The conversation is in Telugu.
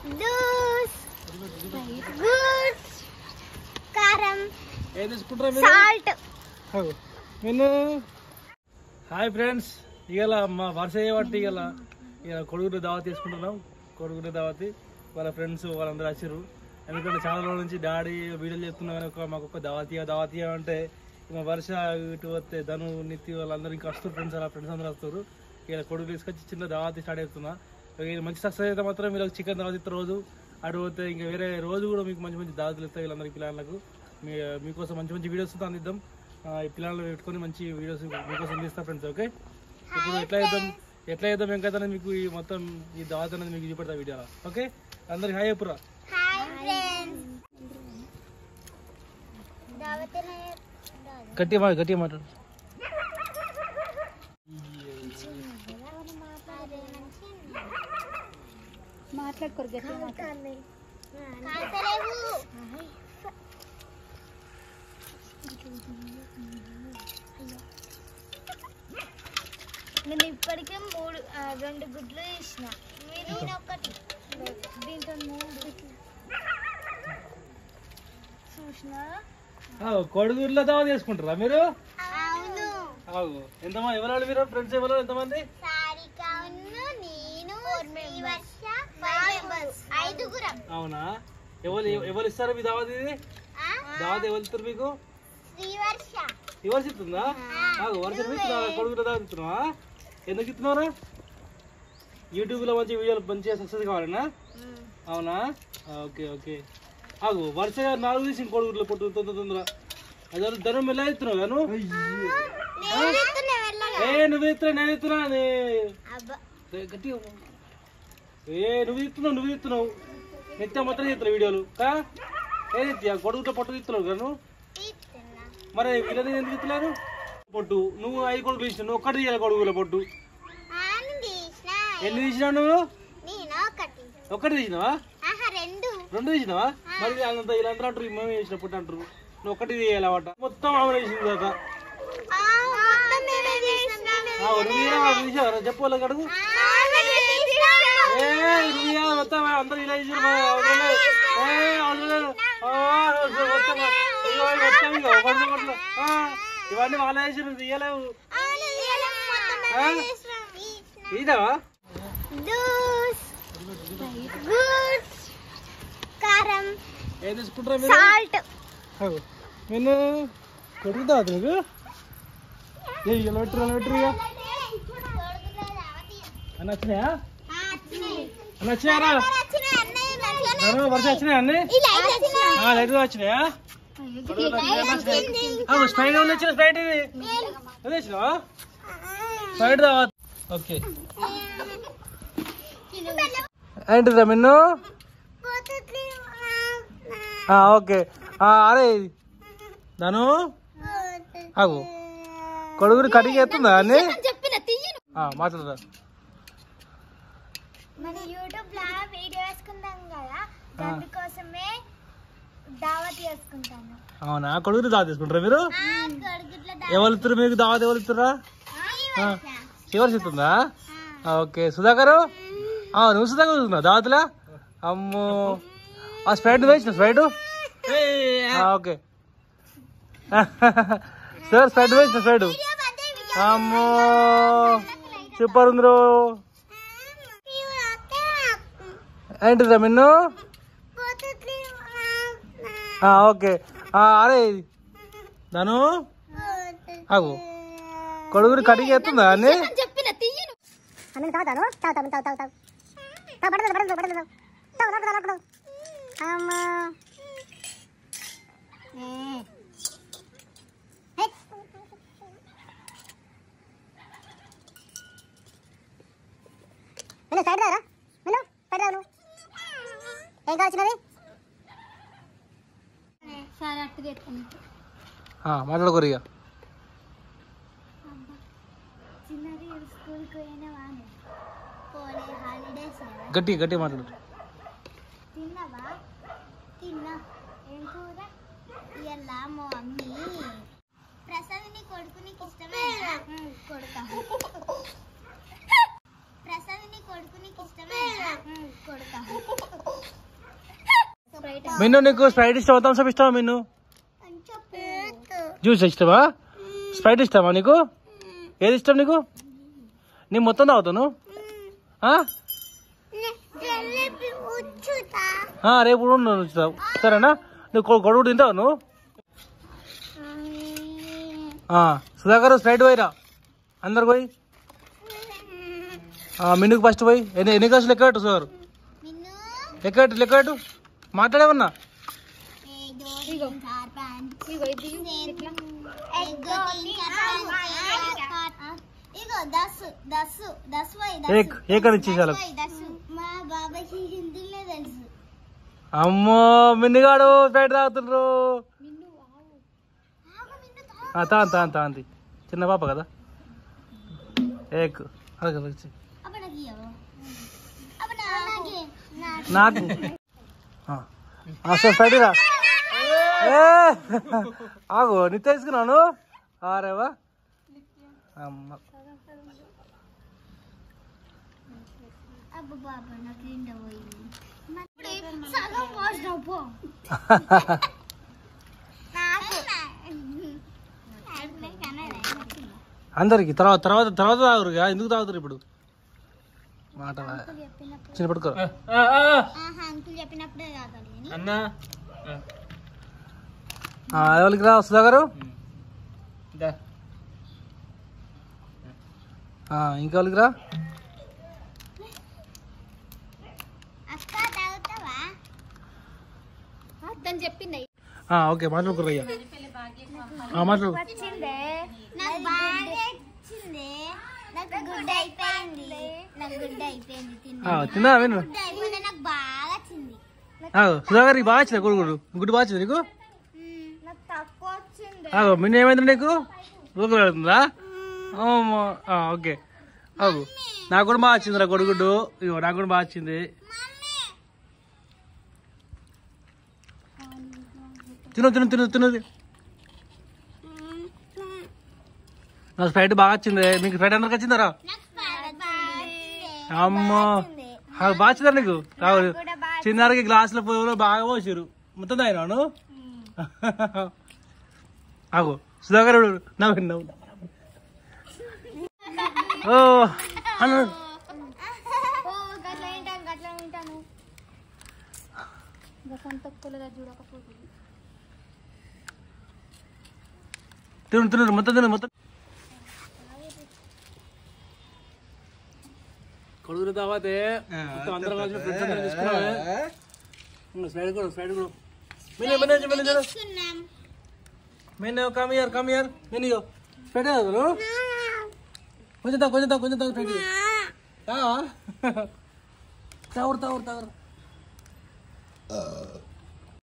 లూస్ గుడ్ కారం ఏం తీసుకుంటారా మీరు సాల్ట్ అగో. నేను హాయ్ ఫ్రెండ్స్ ఇవాళ మా వరుస చేయబట్టి ఇవాళ ఇవాళ కొడుకుని దావత్ తీసుకుంటున్నాం కొడుకుని దావతి వాళ్ళ ఫ్రెండ్స్ వాళ్ళందరూ వచ్చారు ఎందుకంటే చాలా రోజుల నుంచి డాడీ వీడియోలు చెప్తున్నా కానీ ఒక మాకు ఒక దావతీయ దావతీయ అంటే మా వర్ష ఇటు వస్తే ధను నిత్య వాళ్ళందరూ ఇంకా వస్తారు ఫ్రెండ్స్ అలా ఫ్రెండ్స్ అందరూ వస్తారు ఇలా కొడుకు తీసుకొచ్చి చిన్న దావతి స్టార్ట్ అవుతున్నా ఇక ఇది మంచి సక్సెస్ అయితే మాత్రం మీరు చికెన్ దావత్ ఇస్తారు రోజు అటు పోతే ఇంకా వేరే రోజు కూడా మీకు మంచి మంచి దావతులు ఇస్తాయి వీళ్ళందరికీ పిల్లలకు మీ మీకోసం మంచి మంచి వీడియోస్ అందిద్దాం ఆ, ఈ పిల్లలు పెట్టుకొని మంచి వీడియోస్ మీకోసం తీస్తా ఫ్రెండ్స్ ఓకే ఇప్పుడు ఎట్లా చేద్దాం ఎట్లా చేద్దాం ఇంకా మీకు ఈ మొత్తం ఈ దావత్ అనేది మీకు చూపెడతా వీడియోలో ఓకే అందరికి హాయ్ చెప్పురా హాయ్ ఫ్రెండ్స్ దావతనే గట్టిగా మాట గట్టిగా మాట్లాడు మాట్లాడుకోరు గట్టిగా కాల్చలేవు నేను ఇప్పటికే మూడు ఆ, రెండు గుడ్లు తీసిన మీరు ఒకటి దీంతో మూడు చూసిన కొడుగుర్లో దావత్ చేసుకుంటారా మీరు అవును ఆగు. ఎంతమంది ఎవరు మీరు ఫ్రెండ్స్ ఎవరు ఎంతమంది సారిక నేను శ్రీవర్ష ఐదుగురం అవునా ఎవరు ఎవరు ఇస్తారు మీ దావత్ ఇది దావత్ ఎవరు ఇస్తారు మీకు శ్రీవర్ష ఎవరు ఇస్తుందా ఆగు, వరుస మీకు కొడుకులో దావత్ ఇస్తున్నావా ఎందుకు ఇస్తున్నారా యూట్యూబ్ లో మంచి వీడియోలు మంచిగా సక్సెస్ కావాలన్నా అవునా ఓకే ఓకే ఆగు వరుసగా నాలుగు తీసి కొడుకులో పొట్టు తొందర తొందర అదే ధనం ఎలా ఇస్తున్నావు గాను ఏ నువ్వు ఇస్తున్నా నేను ఇస్తున్నా నే- అబ్బా ఏ, గట్టిగా చెప్పు. ఏ నువ్వు ఇస్తున్నావు నువ్వు ఇస్తున్నావు నిత్యం మొత్తం చేస్తున్నావు వీడియోలు కా ఏ నిత్య కొడుకుతో పొట్టు ఇస్తున్నావు గాను తీస్తున్నా మరి వీళ్ళని ఎందుకు ఇస్తున్నారు పొట్టు నువ్వు ఐదు కొడుకులు ఇచ్చినావు నువ్వు ఒక్కటి తీయాలి కొడుకుల పొట్టు ఆను తీసిన ఎన్ని తీసినావు నువ్వు నేను ఒకటి ఒక్కటి తీసినావా ఆహా రెండు రెండు తీసినావా మరి అంత ఇలా అందరూ అంటారు మేము చేసిన పుట్టి అంటారు నువ్వు ఒకటి తీయాలన్నమాట మొత్తం ఆమె వేసింది కదా ఆ, మొత్తం మేమే చేసినాము. ఆ, నువ్వు తీయరా, వాళ్ళు తీసావరా? చెప్పు వాళ్ళకి అడుగు ఆ, మేమే చేసినాము. ఏ నువ్వు తీయాలి, మొత్తం అందరూ ఇలా చేసారు మరి అవసరం లేదు. ఏ, అవసరం లేదు. ఆ, అవసరం మొత్తం ఇగో, మొత్తం ఇగో, ఒకటి ఒకటి. ఆ, ఇవన్నీ వాళ్ళే చేసారు తీయలేవు అవును, ఇవాళ మొత్తం ఆ? మేమే చేసినాము. తీసినాము. తీసావా జ్యూస్ గుడ్ కారం ఏం తీసుకుంటారా మీరు సాల్ట్ అగో, నేను కొడుకుతా నీకు ఏ ఇలా పెట్టరు ఇలా పెట్టరు ఇక అన్న వచ్చినాయా అన్న వచ్చినాయరా నన్ను వరుస వచ్చినాయా అన్ని ఆ, లైట్ గా వచ్చినాయా ఆ, స్ప్రైట్ ఎవరు వచ్చిన స్ప్రైట్ ఇది అదే వచ్చినావా స్ప్రైట్ దా ఓకే ఏంటిదా మిన్ను ఆ, ఓకే ఆ, అరే ధను ఆగు కొడుకుని కటింగ్ ఎత్తుందా అన్ని చెప్పిన తీయను ఆ, మాట్లాడదా మన యూట్యూబ్ లో వీడియో వేసుకుంటాం కదా దానికోసమే దావత్ చేసుకుంటాను అవునా కొడుకుని దావత్ తీసుకుంటారా మీరు కొడుకుట్ల ఎవరు ఇస్తారు మీకు దావత్ ఎవరు ఇస్తారా చివరి ఇస్తుందా ఆ, ఓకే సుధాకరు ఆ, నువ్వు సుధాకర్ చూస్తున్నావు దావత్లా అమ్మో ఆ స్ప్రైట్ నువ్వు వేసిన స్ప్రైట్ ఓకే సార్ స్ప్రైట్ వేసిన స్ప్రైట్ అమ్మో సూపర్ ఉందిరో ఏంటిదా మిన్ను ఆ, ఓకే ఆ, అరే ధను ఆగు కొడుకుని కటింగ్ ఎత్తుందా అన్ని చెప్పిన తీయను అన్నం తాగుతాను తాగుతాను తాగు తాగు తాగు తాగు పడదు పడదు పడదు తాగు తాగు తాగు తాగు అమ్మా మెను సైడ్ రారా మెను సైడ్ రాను ఏం కావాల్సినది సరే అట్టు తెస్తాను మాట్లాడుకోరు ఇక చిన్నది స్కూల్కి పోయిన వాడు పోలే హాలిడేస్ గట్టి గట్టి మాట్లాడు తిన్నావా తిన్నా ఏం కూర ఇవాళ మా మమ్మీ ప్రసాద్ని కొడుకునికి ఇష్టమే కొడుక ప్రసాద్ని కొడుకునికి ఇష్టమే కొడుక మిన్ను నీకు స్ప్రైట్ ఇష్టమా థమ్స్ అప్ ఇష్టమా మిన్ను జ్యూస్ ఇష్టమా స్ప్రైట్ ఇష్టమా నీకు ఏది ఇష్టం నీకు నీ మొత్తం తాగుతాను ఆ? ఆ, రేపు కూడా ఉండు, ఉంచుతావు సరేనా నువ్వు కొ- కొడుకు తింటావు నువ్వు ఆ, సుధాకర్ స్ప్రైట్ పోయిరా అందరు పోయి ఆ, మిన్నుకు ఫస్ట్ పోయి ఎన్ని ఎన్ని కాసులు లెక్కట్టు సుధాకర్ లెక్కట్టు లెక్కట్టు మాట్లాడేమన్నా ఇగో ఇగో ఇది ఇట్లా ఇగో దస్ దస్ దస్ వై ఏక్ ఏక్ అని ఇచ్చేసి వాళ్ళకు దస్ మా బాబాకి హిందీలో తెలుసు అమ్మో మిన్నిగాడు స్ప్రైట్ తాగుతుండ్రు ఆ, తాను తాను తాంది చిన్న పాప కదా ఏక్ అలాగే అలాగే చెయ్. అప్పుడు నాకు ఇయ్యవు అప్పుడు నాకే నాకు ఆ. ఆ, సరే స్ప్రైట్ రా ఏ! ఆగు నీ తీసుకున్నాను ఆరేవా అమ్మ అబ్బా బాబా నాకు నిండా పోయింది సగం పోసినావు పో నాకు అందరికి తర్వాత తర్వాత తర్వాత తాగురుగా ఎందుకు తాగుతారు ఇప్పుడు మాట చిన్న పడుకో ఆహా అంకుల్ చెప్పినప్పుడే కావాలి అని అన్నా ఎవరికి రా సుధా గారు ఆ, ఇంకా వాళ్ళకి రా అక్క తాగుతావా తను చెప్పింది ఆ, ఓకే మాట్లాడుకోరు అయ్యా ఆ, మాట్లాడు వచ్చిందే నాకు బాగా వచ్చింది నాకు గుడ్ అయిపోయింది నాకు గుడ్ అయిపోయింది తిన్నా ఆ, తిన్నా విను గుడ్ అయిపోయింది నాకు బాగా వచ్చింది ఆ, సుధా గారికి బాగా వచ్చింది కొడుకుడు గుడ్డు బాగా వచ్చింది నీకు నాకు తక్కువ వచ్చింది ఆగు మిన్న ఏమైంది నీకు రూపాయలు వెళ్తుందా అమ్మో, ఆ, ఓకే ఆగు నాకు కూడా బాగా వచ్చిందిరా కొడుగుడ్డు ఇగో నాకు కూడా బాగా వచ్చింది తిను తిను తిను తిను నా స్ప్రైట్ బాగా వచ్చింది మీకు స్ప్రైట్ అందరికి వచ్చిందరా నాకు బాగా వచ్చింది అమ్మో ఆ, బాగా వచ్చిందా నీకు రావు చిన్నారికి గ్లాసులో పోయి బాగా పోసారు మొత్తం తాగినాను ఆగు సుధాకర్ నవ్వు నవ్వు ఓ అన్న ఓ గట్ల వింటాను గట్ల వింటాను సొంత కులగా చూడకపోతుంది తిను తిను మొత్తం తిను మొత్తం కొడుకులు తావాతే మొత్తం అందరం కలిసి ఫ్రెండ్స్ అందరం తీసుకున్నామే స్లైడ్ కూడా స్లైడ్ కూడా మెనే మెనే మెనే మెనే తీసుకున్నాం మెనే కమ్ హియర్ కమ్ హియర్ మెనే యో స్ప్రెడ్ అయ్యారు కొంచెం తా కొంచెం తా కొంచెం తా స్ప్రెడ్ తావా తావురు తావురు తావురు